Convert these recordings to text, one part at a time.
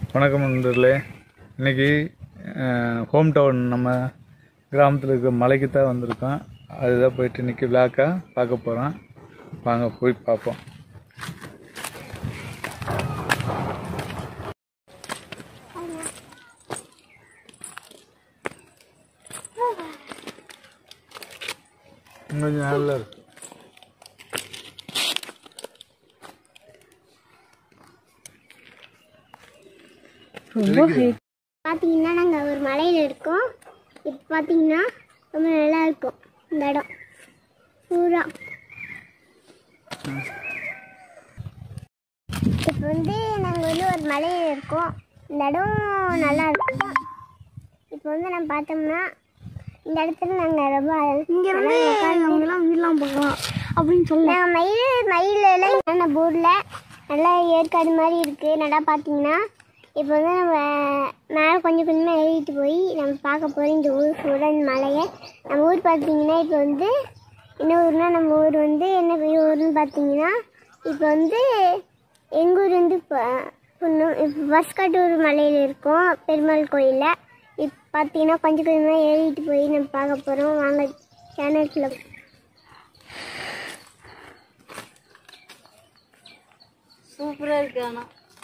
வணக்கம் நண்பர்களே இன்னைக்கு ஹோம் டவுன் நம்ம கிராமத்தில் இருக்கிற மலைக்கு தான் வந்திருக்கோம் அதுதான் போயிட்டு இன்னைக்கு விளாக்காக பார்க்க போகிறோம் வாங்க போய் பார்ப்போம் இன்னும் கொஞ்சம் நல்லா இருக்கு பார்த்தீங்கன்னா நாங்கள் ஒரு மலையில் இருக்கோம் இப்போ பார்த்தீங்கன்னா ரொம்ப நல்லா இருக்கும் இந்த இடம் பூரா இப்போ வந்து நாங்கள் வந்து ஒரு மலையில் இருக்கோம் இந்த இடம் நல்லா இருக்கும் இப்போ வந்து நம்ம பார்த்தோம்னா இந்த இடத்துல நாங்கள் ரொம்ப இங்கே வந்து அவங்கெல்லாம் வீடெலாம் போகலாம் அப்படின்னு சொல்லி நாங்கள் மயில் மயில் எல்லாம் என்னென்ன போர்டில் நல்லா ஏற்காடு மாதிரி இருக்குது நல்லா பார்த்தீங்கன்னா இப்போ வந்து நம்ம மேலே கொஞ்சம் கொஞ்சமாக ஏறிட்டு போய் நம்ம பார்க்க போகிறோம் இந்த ஊர் ஃபுல்லாக இந்த மலையை நம்ம ஊர் பார்த்தீங்கன்னா இப்போ வந்து என்ன ஊர்னா நம்ம ஊர் வந்து என்ன பெரிய ஊர்னு பார்த்தீங்கன்னா இப்போ வந்து எங்கள் ஊர் வந்து இப்போ இப்போ பஸ்கட்டூர் மலையில் இருக்கோம் பெருமாள் கோயிலில் இப்போ பார்த்தீங்கன்னா கொஞ்சம் கொஞ்சமாக ஏறிட்டு போய் நம்ம பார்க்க போகிறோம் வாங்க சேனல்குள்ளே சூப்பராக இருக்கு ஆனால்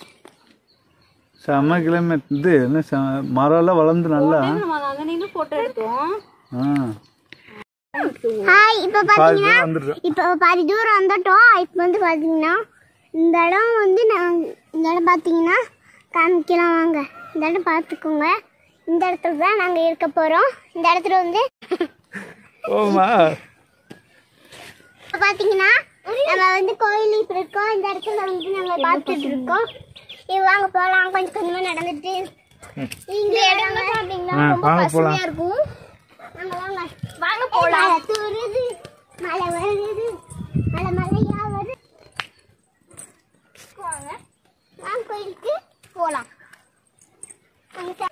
செம்ம கிளைமேட் இது என்ன செம மரம்லாம் வளர்ந்து நல்லா நம்ம அங்கே நின்று ஃபோட்டோ எடுத்தோம் ஆ ஹாய் இப்போ பாதி பார்த்தீங்கன்னா தூரம் வந்துடுறோம் இப்போ பாதி தூரம் வந்துட்டோம் இப்போ வந்து பார்த்தீங்கன்னா இந்த இடம் வந்து நான் இந்த இடம் பார்த்தீங்கன்னா காமிக்கலாம் வாங்க இந்த இடம் பார்த்துக்கோங்க இந்த இடத்துல தான் நாங்கள் இருக்க போகிறோம் இந்த இடத்துல வந்து ஓமா இப்போ பார்த்தீங்கன்னா நம்ம வந்து கோயில் இப்போ இருக்கோம் இந்த இடத்துல வந்து நம்ம பார்த்துட்டு இருக்கோம் இது வாங்க போகலாம் கொஞ்சம் கொஞ்சமாக நடந்துட்டு இந்த இடம் பார்த்தீங்கன்னா ஆ, ரொம்ப வாங்க போலாம். பசுமையாக இருக்கும் வாங்க வாங்க வாங்க போகலாம் மழை தூருது மழை வருது மழை மழையா வருது வாங்க வாங்க கோயிலுக்கு போகலாம் வாங்க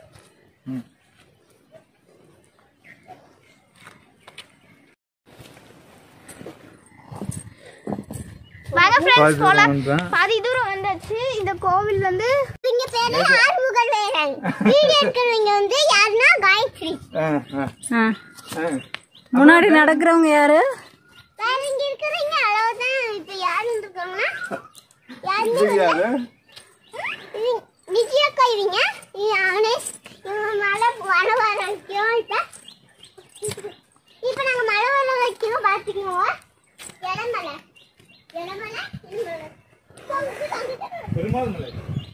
வாங்க பாதி ஃப்ரெண்ட்ஸ் தூரம் போலாம் வந்துட்டேன் பாதி தூரம் வந்தாச்சு இந்த கோவில் வந்து இங்க பேரு ஆறுமுகல் வேலன் வீடியோ எடுக்கிறவங்க வந்து யாருன்னா காயத்ரி ஆ ஆ ஆ முன்னாடி நடக்கிறவங்க யாரு வேற இங்க இருக்கிறவங்க அவ்வளவுதான் இப்ப யாரு இருக்காங்கன்னா யாரு இது யாரு விஜயக்கா இவங்க இது அவனேஷ் இவங்க மழை மழை வர வைக்கிறோம் இப்ப இப்ப நாங்க மழை வர வைக்கிறோம் பாத்துக்கோங்க இடமலை இடமலை இடமலை பெருமாள் மலை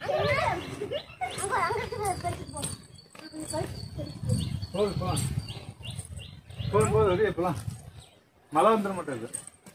போது போலாம் போதும் போதும் வெளியே போலாம் மழை வந்துட மாட்டேங்குது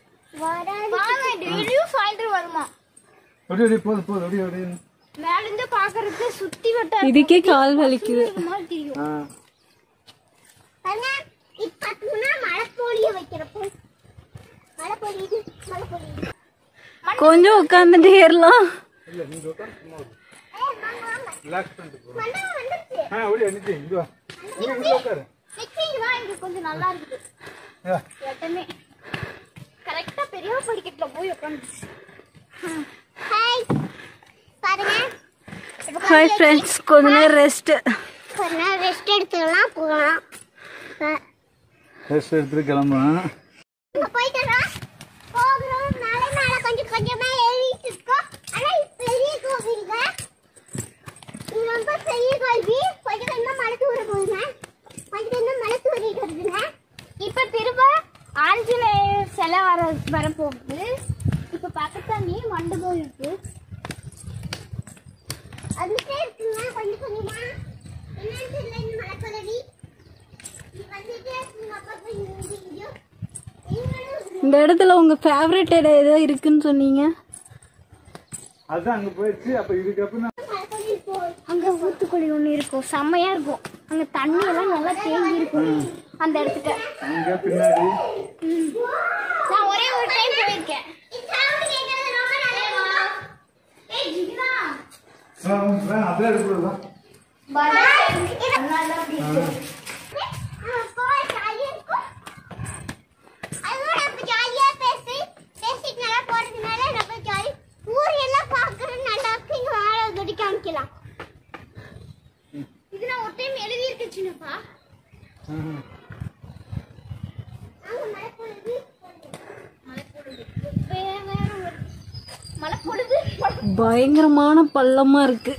சாயந்தரம் வருமா அப்படியே அப்படியே போதும் போதும் அப்படியே அப்படியே மேல இருந்து பாக்குறதுக்கு சுத்தி வட்டம் இதுக்கே கால் வலிக்குது மாதிரி தெரியும் ஆ பாருங்க இப்ப பாத்தீங்கன்னா மழை பொழிய வைக்கிறப்போ மழை பொழியுது மழை பொழியுது கொஞ்சம் உட்காந்துட்டு ஏறலாம் இல்லை நீங்கள் உட்காந்து சும்மா ஏய், வாங்க, வாங்க. ரிலாக்ஸ் பண்ணிட்டு போகிறோம் மண்டபம் வந்துருச்சு. ஆ அப்படியே நிற்கி இங்கே வா இங்கே இங்கே உட்காரு next இங்க வா, இங்க கொஞ்சம் நல்லா இருக்குது ஆ இடமே கரெக்டா பெரிய படிக்கட்டுல போய் உட்காந்து ஹாய் பாருங்க இப்ப ஹாய் ஃப்ரெண்ட்ஸ் கொஞ்ச நேரம் ரெஸ்ட் கொஞ்ச நேரம் ரெஸ்ட் எடுத்துக்கலாம் போகலாம் அஹ், ரெஸ்ட் எடுத்துட்டு கிளம்புறோம் இங்க போயிட்டு வரோம். போகிறோம் மேலே மேலே கொஞ்சம் கொஞ்சமா ஏறிட்டு இருக்கோம் ஆனா இது பெரிய கோவிலுங்க இது ரொம்ப பெரிய கோவில் கொஞ்சம் கொஞ்சமா மழை தூர போகுதுங்க கொஞ்சம் கொஞ்சமா மழை தூரிட்டு வருதுங்க இப்ப திரும்ப ஆஞ்சநேயர் சிலை வர வரப்போகுது இப்ப பக்கத்தானே மண்டபம் இருக்கு அதுக்கே இருக்குங்க கொஞ்சம் கொஞ்சமா என்னன்னு தெரியல இந்த மழை பரவி வந்துட்டே இருக்குங்க அப்பா போய் இங்க இங்கேயோ நீங்களும் இந்த இடத்துல உங்க ஃபேவரட் இடம் ஏதோ இருக்குன்னு சொன்னீங்க அதுதான் அங்கே போயிடுச்சு அப்போ இதுக்கப்புறம் அங்க ஊத்துக்குழி ஒண்ணு இருக்கும் செம்மையா இருக்கும் அங்க தண்ணி எல்லாம் நல்லா தேங்கி இருக்கும் அந்த இடத்துக்கு அங்கே பின்னாடி நான் ஒரே ஒரு டைம் போயிருக்கேன் ஆ, ஆ, அதே எடுக்கிறது தான் ஊர் எல்லாம் பாக்குறது நல்லா இருக்கு இங்க வாழ காமிக்கலாம் இது நான் ஒரு டைம் எழுதி இருக்கு சின்னப்பா மழை போடுது பயங்கரமான பள்ளமா இருக்கு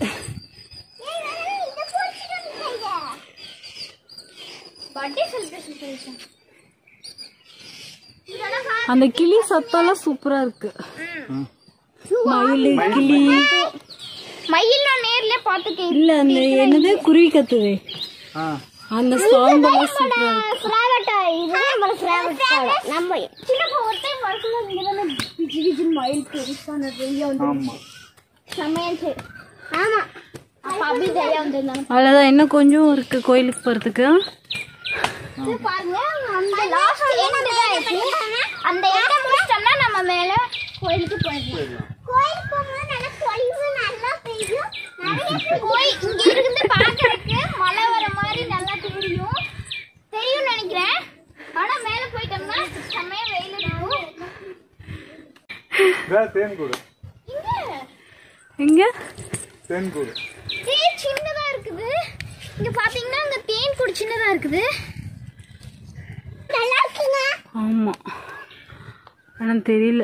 பர்த்டே செலிப்ரேஷன் பண்ணிச்சேன் அந்த கிளி சத்தம்லாம் சூப்பரா இருக்கு மயில் கிளி மயில் நான் நேர்ல பாத்துக்கேன் இல்ல அந்த என்னது குருவி கத்துது ஆ அந்த சவுண்ட் எல்லாம் சூப்பரா இருக்கு ஃப்ராவட்டா இதுதான் நம்ம ஃப்ராவட்டா நம்ம சின்னப்பா ஒரு டைம் வரக்குள்ள இங்க தானே பிஜி பிஜி மயில் பெருசான வெய்யா வந்து ஆமாம் செம்மையாச்சு ஆமா அப்ப அப்படி தெரியா வந்திருந்தாங்க அவ்வளவுதான் இன்னும் கொஞ்சம் இருக்கு கோயிலுக்கு போறதுக்கு இது பாருங்க அந்த லாஸ்ட் எண்ட் தான் இருக்கு அந்த எண்ட் முடிச்சிட்டோம்னா நம்ம மேல கோயிலுக்கு போயிடலாம் கோயிலுக்கு போகும்போது நல்லா பொழிவு நல்லா பெய்யும் நிறைய கோயில் இங்க இருந்து பாக்குறதுக்கு மழை வர மாதிரி நல்லா தெரியும் தெரியும் நினைக்கிறேன் ஆனா மேல போயிட்டோம்னா செம்மையா வெயில் இருக்கும் வேற தேன் கூடு இங்க எங்க தேன் கூடு தேன் சின்னதா இருக்குது இங்க பாத்தீங்கன்னா அங்க தேன் கூடு சின்னதா இருக்குது நல்லா இருக்குங்க ஆமா ஆனா தெரியல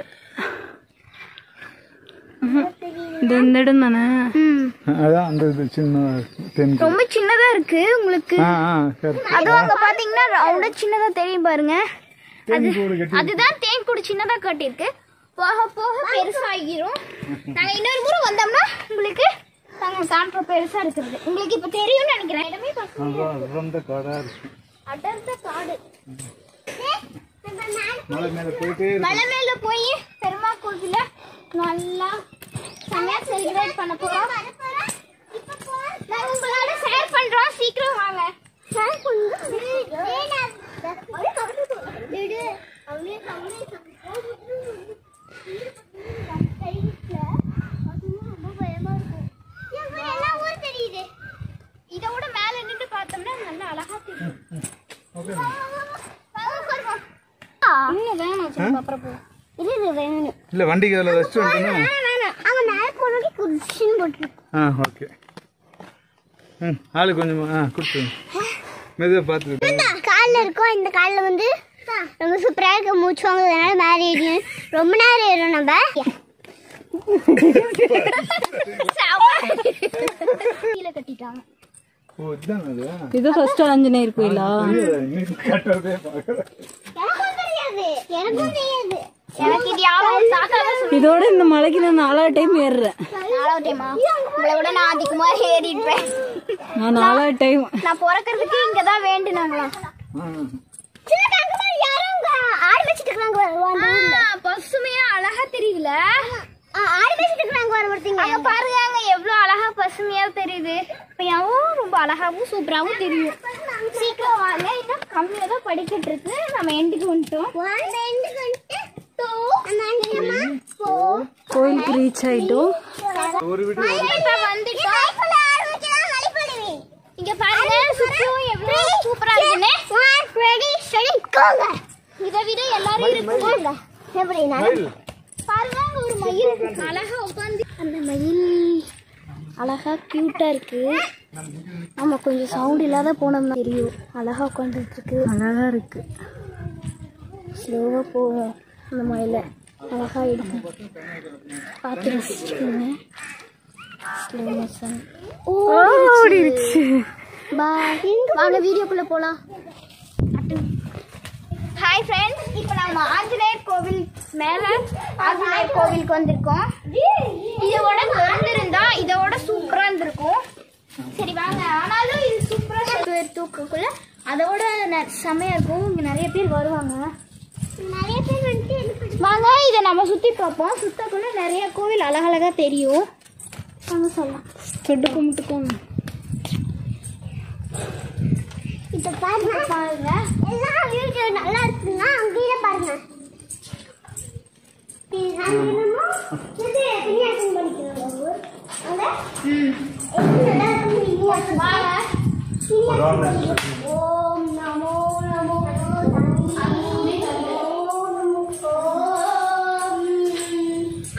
ம்ஹும். இது இந்த இடம் தானே அதான் அந்த இது சின்ன தேன் கூடு ரொம்ப சின்னதா இருக்கு உங்களுக்கு ஆ ஆ சரி அதுவும் அங்க பாத்தீங்கன்னா ரவுண்டா சின்னதா தெரியும் பாருங்க தேன் கூடு கட்டி அதுதான் தேன் கூடு சின்னதா கட்டியிருக்கு போக போக பெருசாகிரும் நாங்க இன்னொரு முறை வந்தோம்னா உங்களுக்கு நாங்க காண்ற பெருசா இருக்கிறது உங்களுக்கு இப்ப தெரியும்னு நினைக்கிறேன் இடமே பார்க்க அதான் ரொம்ப காடாக இருக்கு அடர்ந்த காடு மலை மேலே போயிட்டே இருக்கு மலை மேல போய் பெருமா கோவில நல்லா செமையா செலிப்ரேட் பண்ண போறோம் நாங்க உங்களோட ஷேர் பண்றோம் சீக்கிரம் வாங்க ஷேர் தெரியுது இதை விட மேல நின்று பார்த்தோம்னா நல்லா அழகா தெரியும் ஓகே இன்னும் வேணும் சரி அப்புறம் போ இது இது வேணும் இல்லை வண்டிக்கு அதில் வச்சுட்டு வந்துட்டோம்னா வேணாம் வேணாம் அவன் மேல போனோடி குடிச்சின்னு போட்டு ஆ ஓகே ம் ஆளு கொஞ்சம் ஆ கொடுத்து மெதுவாக பார்த்துக்கிட்டு காலில் இருக்கோம் இந்த காலில் வந்து ரொம்ப சூப்பராக இருக்க மூச்சு வாங்குறதுனால மேலே ஏறியும் ரொம்ப நேரம் ஏறும் நம்ம கீழே கட்டிட்டாங்க ஓ இதுதான் அது இது ஃபர்ஸ்ட் ஆஞ்சநேயர் கோயிலா தெரியல, இன்னைக்கு கட்டுறதே பார்க்குறேன் எனக்கும் தெரியாது எனக்கும் தெரியாது எனக்கு இது யாரும் தாத்தா தான் சொல்லி இதோட இந்த மலைக்கு நான் நாலாவது டைம் ஏறுறேன் நாலாவது டைமா உங்களை விட நான் அதிகமா ஏறிடுவேன் நான் நாலாவது டைம் நான் பிறக்கிறதுக்கு இங்க தான் வேண்டுனாங்களாம் சின்ன காக்கமா யாரும் இங்க ஆடு வச்சிட்டு இருக்காங்க பசுமையா அழகா தெரியுதுல ஆடு வச்சிட்டு இருக்காங்க வர ஒருத்தங்க அங்க பாருங்க அங்க எவ்வளவு அழகா பசுமையா தெரியுது இப்பயாவும் ரொம்ப அழகாவும் சூப்பராவும் தெரியும் சீக்கிரம் வாங்க இன்னும் கம்மியா தான் படிக்கிட்டு இருக்கு நம்ம எண்டுக்கு வந்துட்டோம் கோயிலுக்கு ரீச் ஆயிட்டோம் ஒரு வீட்டு இப்ப வந்துட்டோம் இங்க பாருங்க சுத்தியும் எவ்வளவு சூப்பரா இருக்குன்னு இதை விட எல்லாரும் இருக்குங்க எப்படி மயில் பாருங்க அங்க ஒரு மயில் அழகா உட்காந்து அந்த மயில் அழகா கியூட்டா இருக்கு ஆமா கொஞ்சம் சவுண்ட் இல்லாத போனோம்னா தெரியும் அழகா உட்காந்துட்டு இருக்கு அழகா இருக்கு ஸ்லோவா போவோம் அந்த மயில அழகா எடுக்கும் பார்த்து ரசிச்சுக்கோங்க ஸ்லோ மோஷன் ஓடிடுச்சு பாய் வாங்க வீடியோக்குள்ள போலாம் ஹாய் ஃப்ரெண்ட்ஸ் இப்போ நம்ம ஆஞ்சநேயர் கோவில் மேல ஆஞ்சநேயர் கோவிலுக்கு வந்திருக்கோம் இதோட திறந்திருந்தா இதோட சூப்பரா இருந்திருக்கும் சரி வாங்க ஆனாலும் இது சூப்பரா பேர் தூக்கக்குள்ள அதோட ந- செமையா இருக்கும் இங்க நிறைய பேர் வருவாங்க நிறைய பேர் வந்துட்டு வாங்க இதை நம்ம சுத்தி பார்ப்போம் சுத்தக்குள்ள நிறைய கோவில் அழகழகா தெரியும் வாங்க சொல்லலாம் தொட்டு கும்பிட்டுக்கோங்க இப்ப பாருங்க பாருங்க எல்லாம் வீடியோ நல்லா இருக்குன்னா அங்கேயே பாருங்க ஓம் நமோ நமோ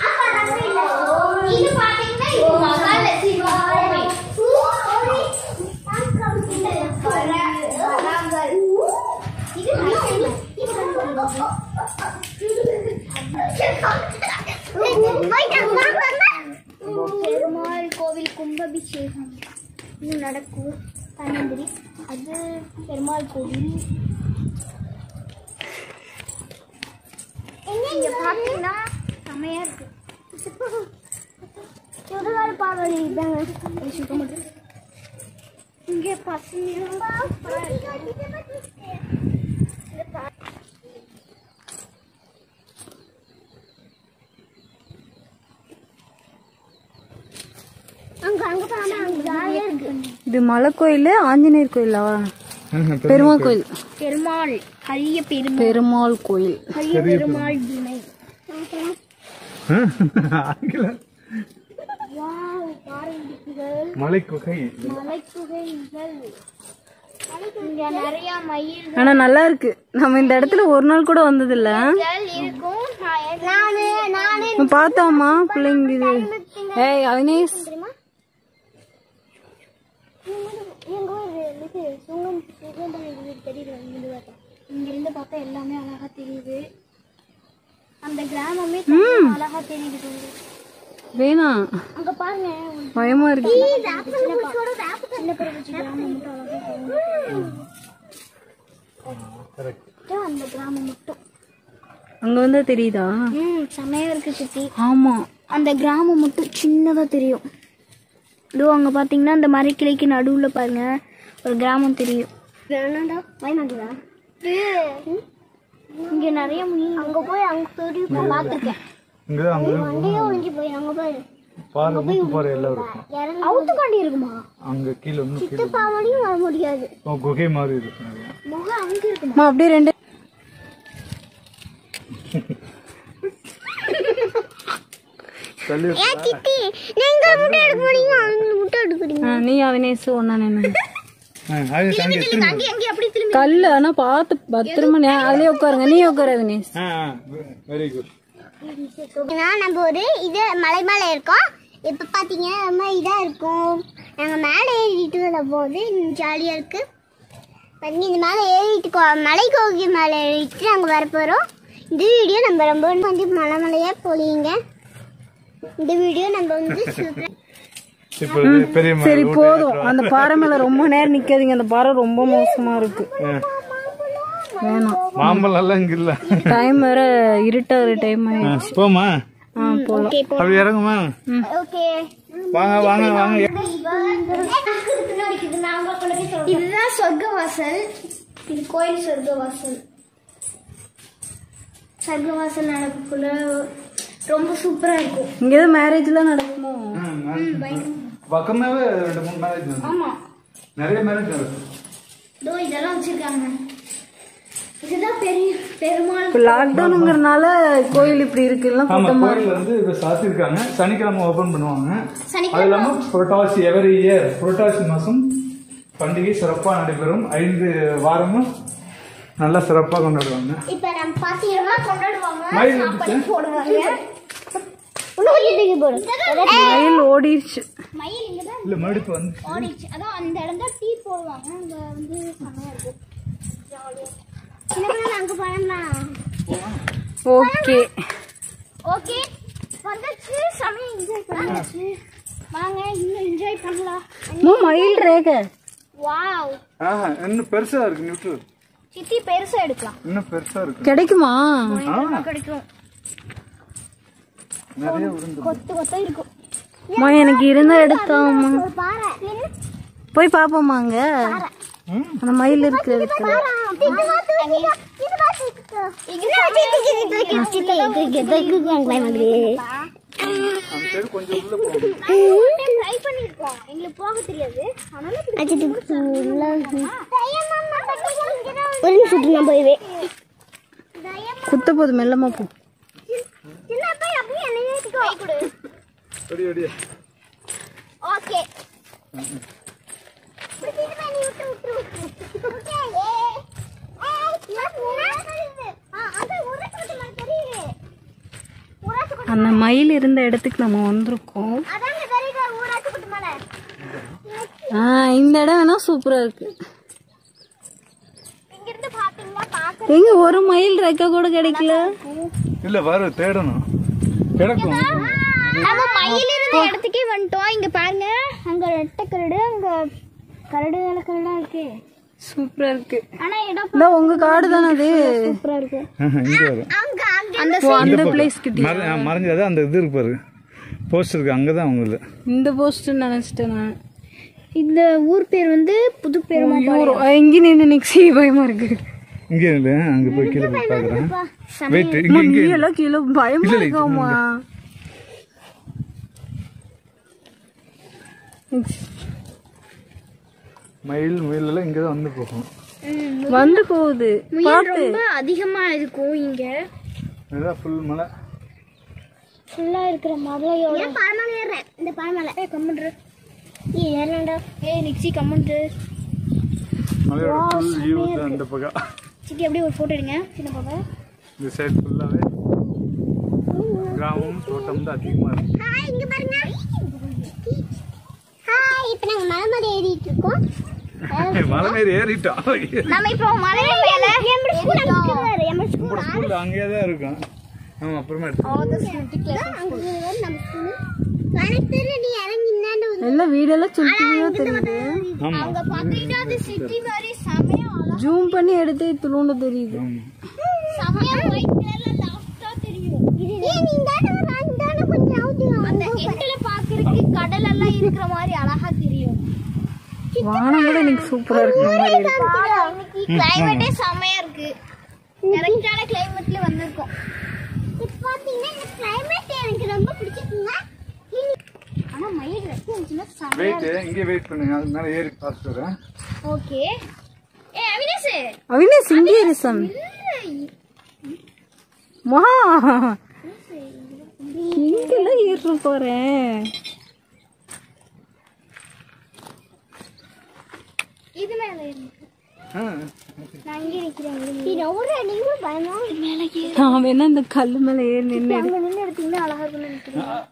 இது பாத்தீங்கன்னா இது மகாலட்சுமி கோவில் கோவில் கும்பாபிஷேகம் இது நடக்கும் தன்னந்திரி அது பெருமாள் கோவில் இங்க பார்த்தீங்கன்னா செமையா இருக்கு சுடுகாடு பாடல் இதாங்க சுத்த மாட்டேன் இங்கே பசங்க அங்க அங்க போனா அங்க ஜாலியா இருக்கு இது மலை கோயில் ஆஞ்சநேயர் கோயிலா பெருமாள் கோயில் பெருமாள் ஹரிய பெருமாள் பெருமாள் கோயில் ஹரிய பெருமாள் துணை ஆங்கிலம் வாவ் பாறைகள் மலை குகை மலைக்குகைகள் இங்க நிறைய மயில் ஆனா நல்லா இருக்கு நம்ம இந்த இடத்துல ஒரு நாள் கூட வந்தது இல்ல இருக்கும் நானு நானு பார்த்தோமா பிள்ளைங்க இது ஏய் அவினேஷ் தெரியுமா எங்க ஒரு இது சுங்கம் சுகந்தம் இது தெரியுது இங்கிருந்து பார்த்தா இங்கிருந்து பார்த்தா எல்லாமே அழகா தெரியுது அந்த கிராமமே தனியா அழகா தெரியுது வேணாம் அங்க பாருங்க பயமா இருக்கு சின்ன பருவச்சி கிராமம் மட்டும் அழகா தெரியுது. அந்த கிராமம் மட்டும் அங்க வந்தா தெரியுதா ம் செமையா இருக்கு சித்தி ஆமா அந்த கிராமம் மட்டும் சின்னதாக தெரியும் இதோ அங்கே பார்த்தீங்கன்னா அந்த மரக்கிளைக்கு நடுவில் பாருங்க ஒரு கிராமம் தெரியும் வேணாண்டா பயமாக்குதா இங்கே நிறைய மீன் அங்கே போய் அங்கே போய் பார்த்துருக்கேன் இங்க அங்க அங்கேயே ஒழிஞ்சு போய் அங்கே போய் பாறை ஊத்து பாறை எல்லாம் இருக்கும் அவுத்துக்காண்டி இருக்குமா அங்க கீழே இன்னும் கீழே சித்தப்பாவளையும் வர முடியாது ஓ, குகை மாதிரி இருக்கும் அது. முகம் அங்கே இருக்குமா அம்மா அப்படியே ரெண்டு தள்ளி சித்தி நீங்க முட்டை எடுக்க முடியும் அவங்க முட்டை எடுக்கிறீங்க ஆ, நீ அவினேஷ் ஒன்னா நின்று ஆ, அது அங்கே திரும்ப அங்கே அங்கே அப்படி திரும்பி கல்லு ஆனா பார்த்து பத்திரமா நே- அதுலயே உட்காருங்க நீ உட்காரு அவினேஷ் ஆ வெரி குட் நம்ம ஒரு இது மலை மேலே இருக்கோம் இப்போ பார்த்தீங்கன்னா ரொம்ப இதாக இருக்கும் நாங்கள் மேலே ஏறிட்டு வர போது ஜாலியாக இருக்குது பாருங்க இந்த மேலே ஏறிட்டு கோ- மலை கோவில் மேலே ஏறிட்டு நாங்கள் வர போகிறோம் இந்த வீடியோ நம்ம ரொம்ப கொஞ்சம் மலை மலையாக போலீங்க இந்த வீடியோ நம்ம வந்து super- இப்போ இது பெரிய மலை சரி road போதும் அந்த பாறை மேல ரொம்ப நேரம் நிக்காதீங்க அந்த பாறை ரொம்ப மோசமா இருக்கு ஆ. வேணாம் மாம்பழம் எல்லாம் இங்க இல்ல டைம் வேற இருட்டாகிற டைம் ஆ, போமா ஆ போலாம் ஓகே இப்போ அப்படி இறங்குமா ஓகே வாங்க வாங்க வாங்க இதுதான் சொர்க்கவாசல் இது கோயில் சொர்க்கவாசல் சொர்க்கவாசல் நடக்குள்ள ரொம்ப சூப்பரா இருக்கும் இங்க எதுவும் மேரேஜ்லாம் நடக்குமோ பக்கமாவே ரெண்டு மூணு மேரேஜ் ஆமா நிறைய மேரேஜ் நடக்கும் இதோ இதெல்லாம் வச்சிருக்காங்க இதுதான் பெரிய பெருமாள் இப்ப லாக்டவுனுங்கிறனால கோயில் இப்படி இருக்கு எல்லாம் ஆமா கூட்டமா கோயில் வந்து இப்ப சாத்திருக்காங்க சனிக்கிழமை ஓபன் பண்ணுவாங்க சனிக்கிழமை அது இல்லாம புரட்டாசி எவரி இயர் புரட்டாசி மாசம் பண்டிகை சிறப்பா நடைபெறும் ஐந்து வாரமும் நல்லா சிறப்பா கொண்டாடுவாங்க இப்ப நம்ம பாத்தீங்கன்னா கொண்டாடுவாங்க மயில் சாப்பாடு இருந்துச்சு. போடுவாங்க இன்னும் கொஞ்சம் தூக்கி போடு மயில் ஓடிடுச்சு மயில் இங்கதான் இல்ல மறுப்பு வந்து ஓடிச்சு அதான் அந்த இடம் தான் டீ போடுவாங்க அங்க வந்து செமையா இருக்கும் ஜாலியா சின்ன அங்க போனோம்லாம் ஓகே ஓகே வந்தாச்சு சமயம் என்ஜாய் பண்ணாச்சு வாங்க இன்னும் என்ஜாய் பண்ணலாம் மயில் ரேக வாவ் ஆஹா இன்னும் பெருசா இருக்கு நியூட்ரல் சித்தி பெருசா எடுக்கலாம் இன்னும் பெருசா இருக்கு கிடைக்குமா பயங்கரமா கிடைக்கும் நிறைய விருந்து கொத்து கொத்தா இருக்கும் அம்மா எனக்கு இருந்தா எடுத்தாம்மா ஒரு பாறை போய் பாப்போமா அங்க அந்த மயில் இருக்கு இடத்துல. அந்த சைடு கொஞ்சம் உள்ள போகும் போக தெரியாது ஒரு நிமிஷம் நான் போய்வே குத்த போது மெல்லமா போ சின்ன போய் அப்படியே என்ன கை கொடு அடி அடி ஓகே அந்த மயில் இருந்த இடத்துக்கு நம்ம வந்திருக்கோம் ஆ இந்த இடம் வேணா சூப்பரா இருக்கு எங்க ஒரு மயில் ரெக்க கூட கிடைக்கல இல்ல வர தேடணும் கிடக்கும் நம்ம மயில் சொன்ன இடத்துக்கே வந்துட்டோம் இங்க பாருங்க அங்க ரெட்டை கரடு அங்க கரடு மேல கரடா இருக்கு சூப்பரா இருக்கு ஆனா இடம் இந்த உங்க காடு தானே அது சூப்பரா இருக்கு இங்கே வரும் அங்க அங்க அந்த ஓ, அந்த பிளேஸ் கிட்ட மறை மறைஞ்சது அந்த இது இருக்கு பாரு போஸ்ட் இருக்கு அங்கே தான் அவங்களது இந்த போஸ்ட் நினைச்சிட்டேன் நான் இந்த ஊர் பேர் வந்து புது பெருமா ஐயோ, இங்க நின்று நிக்ஸி பயமா இருக்கு இங்கே இல்லை அங்கே போய் கீழே போய் பார்க்குறேன் வெயிட் இங்கே அம்மா, இங்கே நீ எல்லாம் கீழே பயமா இல்ல, இல்ல, இருக்காமா மயில் முயல் எல்லாம் இங்கே தான் வந்து போகும் வந்து போகுது பார்த்து ரொம்ப அதிகமா இருக்கும் இங்க இதுதான் ஃபுல் மலை ஃபுல்லா இருக்கிற மலையோட ஏன் பால்மலை ஏறேன் இந்த பால்மலை ஏ கம்முன்று நீ ஏறலடா ஏ நிக்ஸி கம்முன்று மலையோட ஃபுல் வியூ தான் அந்த பக்கம் சித்தி அப்படியே ஒரு போட்டோ எடுங்க சின்ன பாப்பா இந்த சைடு ஃபுல்லாகவே கிராமம் தோட்டம் தான் அதிகமாக இருக்கு ஹாய் இங்க பாருங்க ஹாய் இப்போ நாங்க மலை மேல ஏறிட்டு இருக்கோம் மலை மேலே ஏறிட்டோம் நம்ம இப்போ மலை மேல எம்எஸ் ஸ்கூல் அங்க இருக்குது எம்எஸ் ஸ்கூல் நம்ம ஸ்கூல் அங்கேயே தான் இருக்கும் ஆமாம் அப்புறமா எடுத்து அங்க நம்ம ஸ்கூல் எனக்கு தெரியல நீ இறங்கி இந்தாண்ட வந்து எல்லாம் வீடெல்லாம் சுத்தியோ தெரியுது ஆமாம் அங்க பாத்தீங்கன்னா அது சிட்டி மாதிரி செமையா அழகா ஜூம் பண்ணி எடுத்து துளுண்டு தெரியுது ஆமாம் செமையா ஒயிட் கலர்ல லாஸ்டா தெரியும் ஏன் நீ இந்தாண்ட வா இந்தாண்ட கொஞ்சம் அவுட்டியும் அந்த எட்டுல பாக்குறதுக்கு கடல் எல்லாம் இருக்கிற மாதிரி அழகா தெரியும் வானம் கூட எனக்கு சூப்பரா இருக்கிற மாதிரி இருக்கு இன்னைக்கு கிளைமேட்டே செமையா இருக்கு கரெக்டான கிளைமேட்ல வந்திருக்கோம் இப்போ பாத்தீங்கன்னா இந்த கிளைமேட் எனக்கு ரொம்ப பிடிச்சிருக்குங்க ஆனா மயில் ரெட்டு இருந்துச்சுன்னா செமையா வெயிட் இங்கே வெயிட் பண்ணுங்க அது மேலே ஏறி பார்த்துட்டு வரேன் ஓகே ஏ அவினாஷ் அவனே சிங்கேரிசம் மா இங்கெல்லாம் ஏற போறேன் இது மேல இருக்கு ஆ நான் இங்க நிக்கிறேன் நீ ஒரு நீங்க பயமா மேல ஏறி நான் வேணா இந்த கல்லு மேல ஏறி நின்று அங்க நின்று எடுத்தீங்கன்னா அழகா இருக்கும்னு நினைக்கிறேன்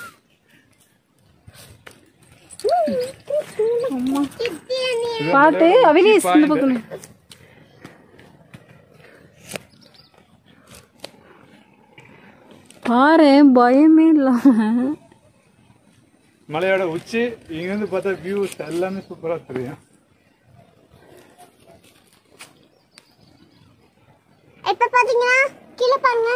பாத்து அவினேஷ் இந்த பக்கம் நில்லு. பாரு பயமே இல்லாம மலையோட உச்சி இங்கேருந்து பார்த்தா வியூஸ் எல்லாமே சூப்பராக தெரியும் இப்ப பாத்தீங்கன்னா கீழே பாருங்க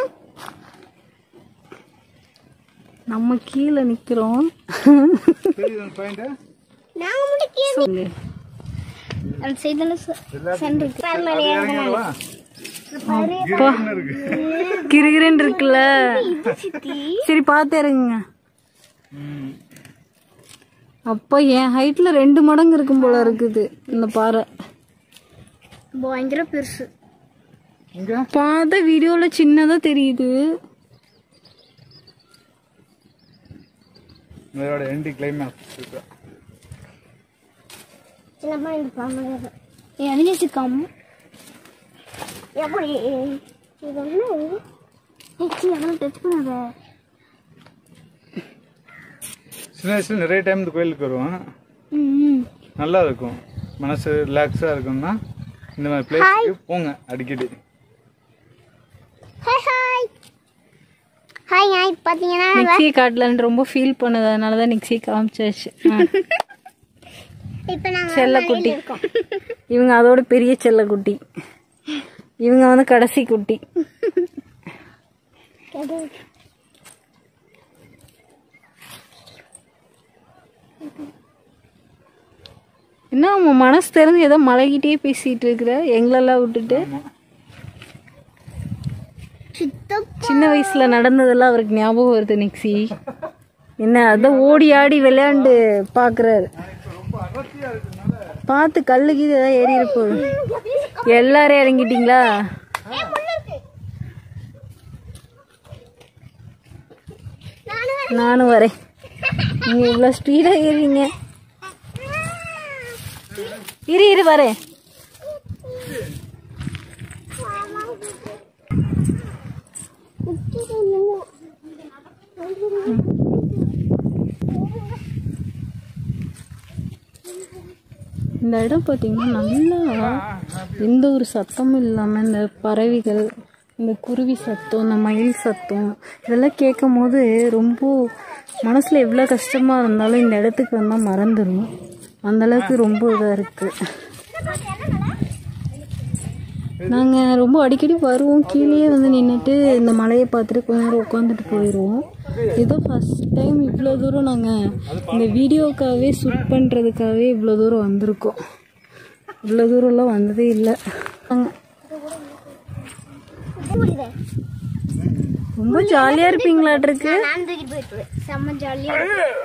நம்ம கீழே நிக்கிறோம் தெரியுது அந்த பாயிண்ட் நாங்க மட்டும் கீழே சொல்லு அந்த சைடுல சென்று இறங்கலாம் இருக்கு கிருகிருன்னு இருக்குல்ல சரி பார்த்து இறங்குங்க ம். அப்ப என் ஹைட்ல ரெண்டு மடங்கு இருக்கும் போல இருக்குது இந்த பாறை பயங்கர பெருசு இங்க பார்த்த வீடியோல சின்னதா தெரியுது மலையோட எண்டி கிளைமேக்ஸ் சின்னமா இந்த பாம்பு ஏ அவினேஷ் கம் எப்படி இது என்ன ஏச்சி அதெல்லாம் டச் பண்ணாத சின்ன வயசுல நிறைய டைம் இந்த கோயிலுக்கு வருவோம் ம் நல்லா இருக்கும் மனசு ரிலாக்ஸாக இருக்கும்னா இந்த மாதிரி பிளேஸ்க்கு போங்க அடிக்கடி ஹாய் ஹாய் ஹாய் ஹாய் பாத்தீங்கன்னா நிக்ஸி காட்டலன்னு ரொம்ப ஃபீல் பண்ணது அதனாலதான் நிக்ஸி காமிச்சாச்சு ஆ. இப்போ நாங்க செல்லக்குட்டி இவங்க அதோட பெரிய செல்லக்குட்டி இவங்க வந்து கடைசி குட்டி என்ன உன் மனசு தெரிஞ்சு ஏதோ மலைகிட்டே பேசிட்டு இருக்கிற எங்களெல்லாம் விட்டுட்டு சித்தம் சின்ன வயசுல நடந்ததெல்லாம் அவருக்கு ஞாபகம் வருது நிக்ஸி என்ன அதான் ஓடி ஆடி விளையாண்டு பாக்குறாரு பார்த்து கல்லு கீது ஏதாவது ஏறி இருப்போம் எல்லாரும் இறங்கிட்டீங்களா நானும் வரேன் நீங்க இவ்வளவு ஸ்பீடா ஏறீங்க இரு இரு வரேன் இந்த இடம் பார்த்தீங்கன்னா நல்லா எந்த ஒரு சத்தமும் இல்லாமல் இந்த பறவைகள் இந்த குருவி சத்தம் இந்த மயில் சத்தம் இதெல்லாம் கேட்கும் போது ரொம்ப மனசுல எவ்வளோ கஷ்டமா இருந்தாலும் இந்த இடத்துக்கு வந்தா மறந்துடும் அந்த அளவுக்கு ரொம்ப இதா இருக்கு நாங்க ரொம்ப அடிக்கடி வருவோம் கீழேயே வந்து நின்றுட்டு இந்த மலையை பார்த்துட்டு கொஞ்ச நேரம் உட்காந்துட்டு போயிடுவோம் ஏதோ ஃபர்ஸ்ட் டைம் இவ்வளோ தூரம் நாங்கள் இந்த வீடியோக்காகவே ஷூட் பண்ணுறதுக்காகவே இவ்வளோ தூரம் வந்திருக்கோம் இவ்வளோ தூரம்லாம் வந்ததே இல்லை நாங்க- ரொம்ப ஜாலியாக இருப்பீங்களாட்டிருக்கு நான் தூக்கிட்டு போயிட்டு செம்ம ஜாலியா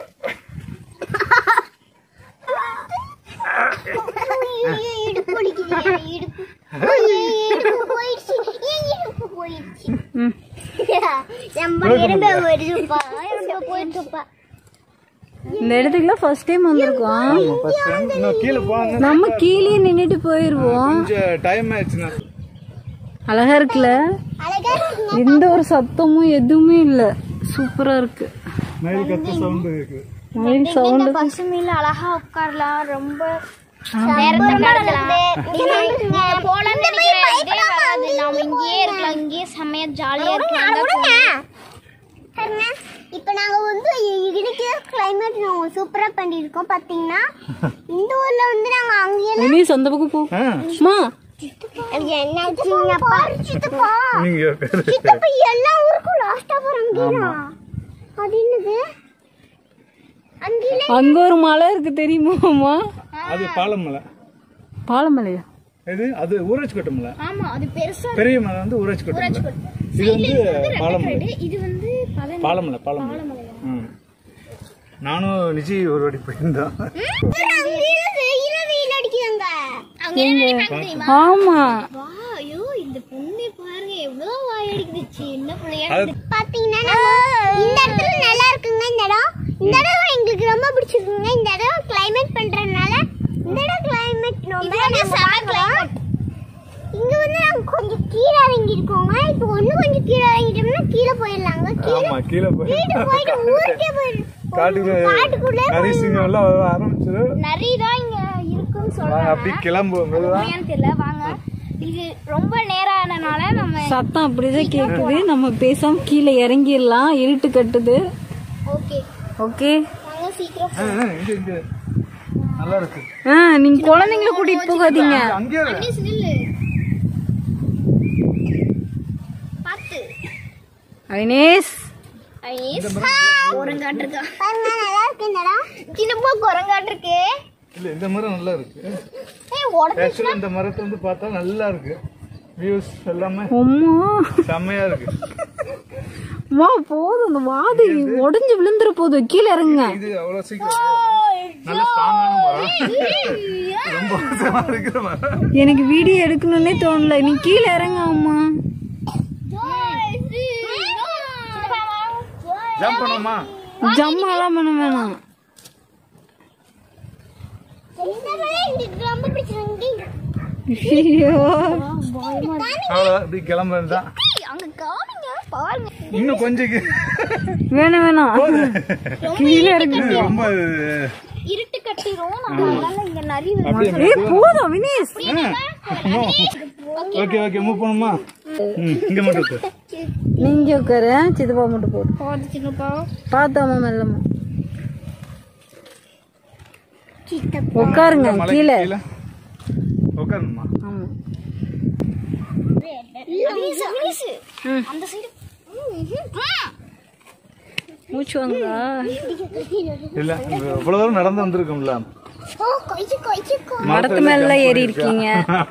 இடுப்பு வலிக்குது, இடுப்பு. ஐயோ, இடுப்பு போயிடுச்சு. என் இடுப்பு போயிடுச்சு. ம் நம்ம எறும்பு வருதுப்பா, எறும்பு போயிடுச்சுப்பா. இந்த இடத்துக்குலாம் ஃபர்ஸ்ட் டைம் வந்திருக்கோம் ஃபர்ஸ்ட் டைம் இன்னும் கீழே போவாங்க நம்ம கீழே நின்றுட்டு போயிடுவோம் கொஞ்சம் டைம் ஆயிடுச்சுன்னா அழகா இருக்குல்ல அழகா இருக்குங்க. எந்த ஒரு சத்தமும் எதுவுமே இல்லை சூப்பரா இருக்கு மயில் கத்து சவுண்டு இருக்கு மயில் சவுண்டு பசுமையில அழகா உட்காரலாம் ரொம்ப நேரத்தை கடத்தலாம் நீங்க போலான்னு நினைக்கிற இதே வராது நாம இங்கேயே இருக்கலாம் இங்கேயே செம்மையா ஜாலியா இருக்கலாம் இப்ப நாங்க வந்து இன்னைக்கு கிளைமேட் நாங்க சூப்பரா பண்ணிருக்கோம் பாத்தீங்கன்னா இந்த ஊர்ல வந்து நாங்க அங்கேயே இனிஸ் அந்த பக்கம் போ ஆ அம்மா என்னாச்சுங்கப்பா சித்தப்பா நீங்க உட்காரு. சித்தப்பா எல்லா ஊருக்கும் லாஸ்டா போறாங்க அது என்னது அங்கேயே அங்க ஒரு மலை இருக்கு தெரியுமா அம்மா அது பாலமலை பாலமலையா இது அது ஊராட்சி கோட்டை மலை ஆமா அது பெருசா பெரிய மலை வந்து ஊராட்சி கோட்டை மலை இது வந்து பாலமலை இது வந்து பல பாலமலை பாலமலை ம். நானும் நிஜி ஒரு வாட்டி போயிருந்தோம் ஆமா ஐயோ இந்த பொண்ணு பாருங்க எவ்வளவு வாய் அடிக்குது என்ன பிள்ளையா அது பாத்தீங்கன்னா இந்த இடத்துல நல்லா இருக்குங்க இந்த இடம் இந்த இடம் எங்களுக்கு ரொம்ப பிடிச்சிருக்குங்க இந்த இடம் கிளைமேட் பண்றதுனால இந்த இடம் கிளைமேட் ரொம்ப பார்க்கலாம் இங்க வந்து நாங்க கொஞ்சம் கீழே இறங்கி இருக்கோங்க இப்போ ஒண்ணு கொஞ்சம் கீழே இறங்கிட்டோம்னா கீழே போயிடலாங்க கீழே ஆமா கீழே போய் வீட்டு போயிட்டு ஊருக்கே போயிடும் காட்டுக்கு காட்டுக்குள்ளே நரி சிங்கம் எல்லாம் வர ஆரம்பிச்சிடும் நிறைய தான் இங்க இருக்குன்னு வாங்க சொல்றாங்க அப்படி கிளம்புவோம் மெதுவா உண்மையான்னு தெரியல வாங்க இது ரொம்ப நேரம் ஆனனால நம்ம சத்தம் அப்படிதான் கேக்குது நம்ம பேசாம கீழே இறங்கிடலாம் இருட்டு கட்டுது ஓகே ஓகே நாங்க சீக்கிரம் ஆ, ஆ, இங்க இங்க நல்லா இருக்கு ஆ நீங்க குழந்தைங்கள கூட்டிட்டு போகாதீங்க அங்கேயே இரு. அனிஸ் நில்லு பாத்து ஐனேஸ் அனிஸ் குரங்காட்டு இருக்கா பாருங்க நல்லா இருக்கு இந்த இடம் சின்னப்பா குரங்காட்டு இருக்கு இல்ல இந்த மரம் நல்லா இருக்கு ஏய் உடம்பு ஆக்சுவலா இந்த மரத்தை வந்து பார்த்தா நல்லா இருக்கு வியூஸ் எல்லாமே அம்மா செம்மையா இருக்கு அம்மா போதும் அந்த வாது உடைஞ்சு விழுந்துற போதும் கீழே இறங்குங்க இது அவ்வளவு சீக்கிரம் நல்ல ஸ்ட்ராங்கான மரம் ரொம்ப வருஷமா இருக்கிற மரம் எனக்கு வீடியோ எடுக்கணும்னே தோணல நீ கீழே இறங்க அம்மா ஜம்ப் பண்ணுமா ஜம்மாலாம் பண்ண வேணாம் ரொம்ப பிடிச்சிருக்கு ஐயோ அவ்வளோ இப்படி கிளம்புறது தான் அங்க காமிங்க பாருங்க இன்னும் கொஞ்சம் கீ- வேணாம் வேணாம் கீழே இறங்கு இது ரொம்ப இருட்டு கட்டிரும் நம்ம அதனால இங்க நிறைய அப்படியே ஏய் போதும் வினேஷ் ஓகே ஓகே மூவ் பண்ணுமா ம் இங்க மட்டும் இருக்கு நீங்க உட்காரு சித்தப்பா மட்டும் போடு போதுச்சுங்கப்பா பார்த்தாமா மெல்லமா சித்தப்பா உட்காருங்க மலைக்கு கீழே கீழே உட்காரணுமா ஆமா ம். அந்த சைடு மூச்சு வாங்கா இல்ல இங்க இவ்வளவு தூரம் நடந்து வந்திருக்கோம்ல ஓ கொய்ச்சு கொய்ச்சு கொ- மரத்து மேல ஏறி இருக்கீங்க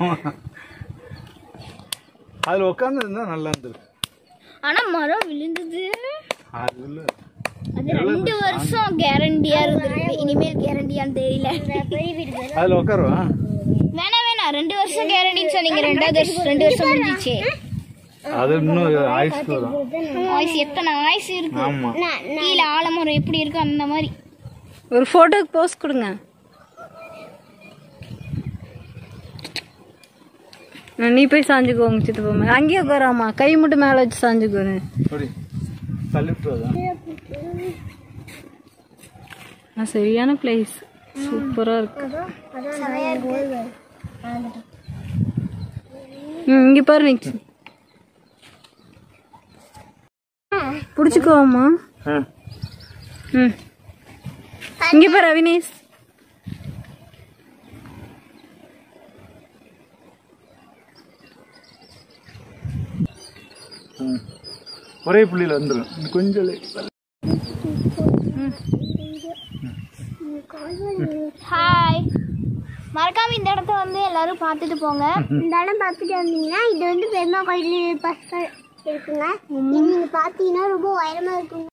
அதுல உட்கார்ந்து இருந்தா நல்லா இருந்திருக்கு ஆனா மரம் விழுந்தது அது இல்ல அது ரெண்டு வருஷம் கேரண்டியா இருந்திருக்கு இனிமேல் கேரண்டியான்னு தெரியல அதுல உட்காருவா வேணா வேணாம் ரெண்டு வருஷம் கேரண்டின்னு சொன்னீங்க ரெண்டாவது வருஷம் ரெண்டு வருஷம் முடிஞ்சிச்சு அது இன்னும் ஆயுஷ்க்கு வரும் ஆயுசு எத்தனை ஆயுசு இருக்கு ஆமா கீழே ஆலமரம் எப்படி இருக்கு அந்த மாதிரி ஒரு போட்டோக்கு போஸ் கொடுங்க ஆ, நீ போய் சாஞ்சுக்கோங்க சித்தப்பா மேல அங்கேயே உட்காராமா கை மட்டும் மேல வச்சு சாஞ்சுக்கோங்க அப்படி தள்ளிட்டு வரதா ஆ, சரியான பிளேஸ் சூப்பரா இருக்கு ம் இங்க பாரு நிக்ஸ் பிடிச்சிக்கோமா ம் இங்கே பாரு அவினேஷ் ஒரே புள்ளியில் வந்துடும் இன்னும் கொஞ்சம் லே- ஹாய் மறக்காம இந்த இடத்த வந்து எல்லாரும் பார்த்துட்டு போங்க இந்த இடம் பார்த்துட்டு வந்தீங்கன்னா இது வந்து பெருமா கோயில் பசங்க இருக்குங்க நீங்க பார்த்தீங்கன்னா ரொம்ப உயரமா இருக்குங்க